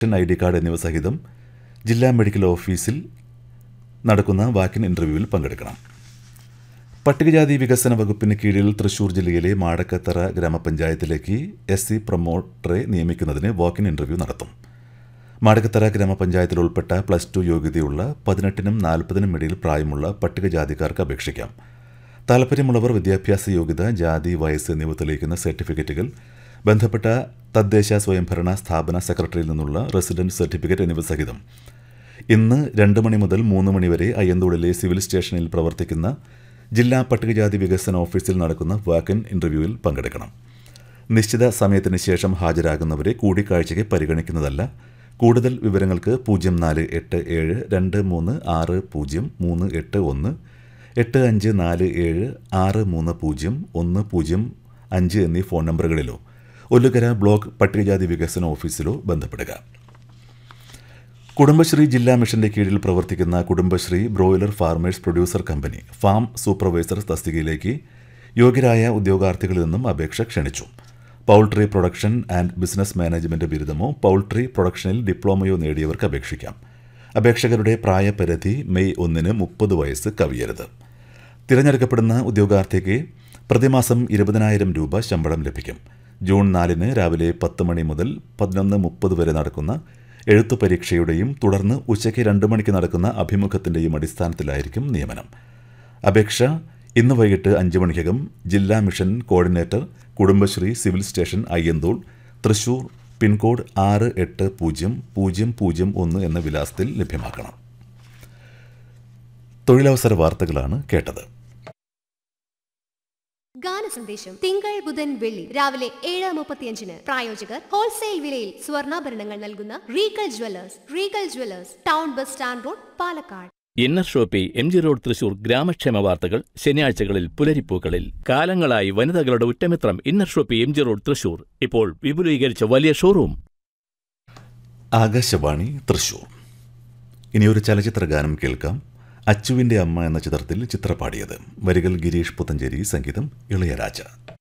ration I D card എന്നിവ സഹിതം ജില്ലാ മെഡിക്കൽ ഓഫീസിൽ നടക്കുന്ന വാക്കിൻ ഇൻ്റർവ്യൂവിൽ പങ്കെടുക്കണം പട്ടികജാതി വികസന വകുപ്പിന് കീഴിൽ തൃശൂർ ജില്ലയിലെ മാടക്കത്തറ ഗ്രാമപഞ്ചായത്തിലേക്ക് എസ് സി പ്രൊമോട്ടറെ നിയമിക്കുന്നതിന് വാക്കിൻ ഇൻ്റർവ്യൂ നടത്തും മാടക്കത്തറ ഗ്രാമപഞ്ചായത്തിൽ ഉൾപ്പെട്ട പ്ലസ് ടു യോഗ്യതയുള്ള പതിനെട്ടിനും നാൽപ്പതിനും ഇടയിൽ പ്രായമുള്ള പട്ടികജാതിക്കാർക്ക് അപേക്ഷിക്കാം താൽപ്പര്യമുള്ളവർ വിദ്യാഭ്യാസ യോഗ്യത ജാതി വയസ്സ് എന്നിവ തെളിയിക്കുന്ന സർട്ടിഫിക്കറ്റുകൾ ബന്ധപ്പെട്ട തദ്ദേശ സ്വയംഭരണ സ്ഥാപന സെക്രട്ടറിയിൽ നിന്നുള്ള റെസിഡന്റ് സർട്ടിഫിക്കറ്റ് എന്നിവ സഹിതം ഇന്ന് രണ്ട് മണി മുതൽ മൂന്ന് മണി വരെ അയ്യന്തോളിലെ സിവിൽ സ്റ്റേഷനിൽ പ്രവർത്തിക്കുന്ന ജില്ലാ പട്ടികജാതി വികസന ഓഫീസിൽ നടക്കുന്ന വാക്കൻ ഇൻ്റർവ്യൂവിൽ പങ്കെടുക്കണം നിശ്ചിത സമയത്തിന് ശേഷം ഹാജരാകുന്നവരെ കൂടിക്കാഴ്ചയ്ക്ക് പരിഗണിക്കുന്നതല്ല കൂടുതൽ വിവരങ്ങൾക്ക് പൂജ്യം നാല് എട്ട് ഏഴ് രണ്ട് മൂന്ന് ആറ് പൂജ്യം മൂന്ന് എട്ട് ഒന്ന് എട്ട് അഞ്ച് നാല് ഏഴ് ആറ് മൂന്ന് പൂജ്യം ഒന്ന് പൂജ്യം അഞ്ച് എന്നീ ഫോൺ നമ്പറുകളിലോ ഒല്ലുകര ബ്ലോക്ക് പട്ടികജാതി വികസന ഓഫീസിലോ ബന്ധപ്പെടുക കുടുംബശ്രീ ജില്ലാ മിഷന്റെ കീഴിൽ പ്രവർത്തിക്കുന്ന Kudumbashree broiler farmers producer company farm supervisor തസ്തികയിലേക്ക് യോഗ്യരായ ഉദ്യോഗാർത്ഥികളിൽ നിന്നും അപേക്ഷ ക്ഷണിച്ചു poultry production and business management ബിരുദമോ പൗൾട്രി പ്രൊഡക്ഷനിൽ ഡിപ്ലോമയോ നേടിയവർക്ക് അപേക്ഷിക്കാം അപേക്ഷകരുടെ പ്രായപരിധി മെയ് ഒന്നിന് മുപ്പത് വയസ്സ് കവിയരുത് തിരഞ്ഞെടുക്കപ്പെടുന്ന ഉദ്യോഗാർത്ഥിക്ക് പ്രതിമാസം ഇരുപതിനായിരം രൂപ ശമ്പളം ലഭിക്കും ജൂൺ നാലിന് രാവിലെ പത്ത് മണി മുതൽ പതിനൊന്ന് മുപ്പത് വരെ നടക്കുന്ന എഴുത്തു പരീക്ഷയുടെയും തുടർന്ന് ഉച്ചയ്ക്ക് രണ്ട് മണിക്ക് നടക്കുന്ന അഭിമുഖത്തിൻ്റെയും അടിസ്ഥാനത്തിലായിരിക്കും നിയമനം അപേക്ഷ ഇന്ന് വൈകിട്ട് അഞ്ച് മണിക്കകം ജില്ലാ mission coordinator Kudumbashree civil station Ayyanthole Thrissur pincode ആറ് എട്ട് പൂജ്യം പൂജ്യം പൂജ്യം ഒന്ന് എന്ന വിലാസത്തിൽ ലഭ്യമാക്കണം തൊഴിലവസര വാർത്തകളാണ് കേട്ടത് ഗാന സന്ദേശം തിങ്കൾ ബുധൻ വെള്ളി രാവിലെ ഏഴ് മുപ്പത്തിയഞ്ചിന് പ്രായോജകർ ഹോൾസെയിൽ വിലയിൽ സ്വർണ്ണാഭരണങ്ങൾ നൽകുന്ന Regal Jewellers Regal Jewellers town bus stand road Palakkad Inner Shoppe M G road Thrissur ഗ്രാമക്ഷേമ വാർത്തകൾ ശനിയാഴ്ചകളിൽ പുലരിപ്പൂക്കളിൽ കാലങ്ങളായി വനിതകളുടെ ഉറ്റമിത്രം Inner Shoppe M G road Thrissur ഇപ്പോൾ വിപുലീകരിച്ച വലിയ ഷോറൂം ആകാശവാണി തൃശൂർ ഇനി ഒരു ചലച്ചിത്ര ഗാനം കേൾക്കാം അച്ചുവിൻ്റെ അമ്മ എന്ന ചിത്രത്തിൽ ചിത്രപാടിയത് വരികൾ ഗിരീഷ് പുത്തഞ്ചേരി സംഗീതം ഇളയരാജ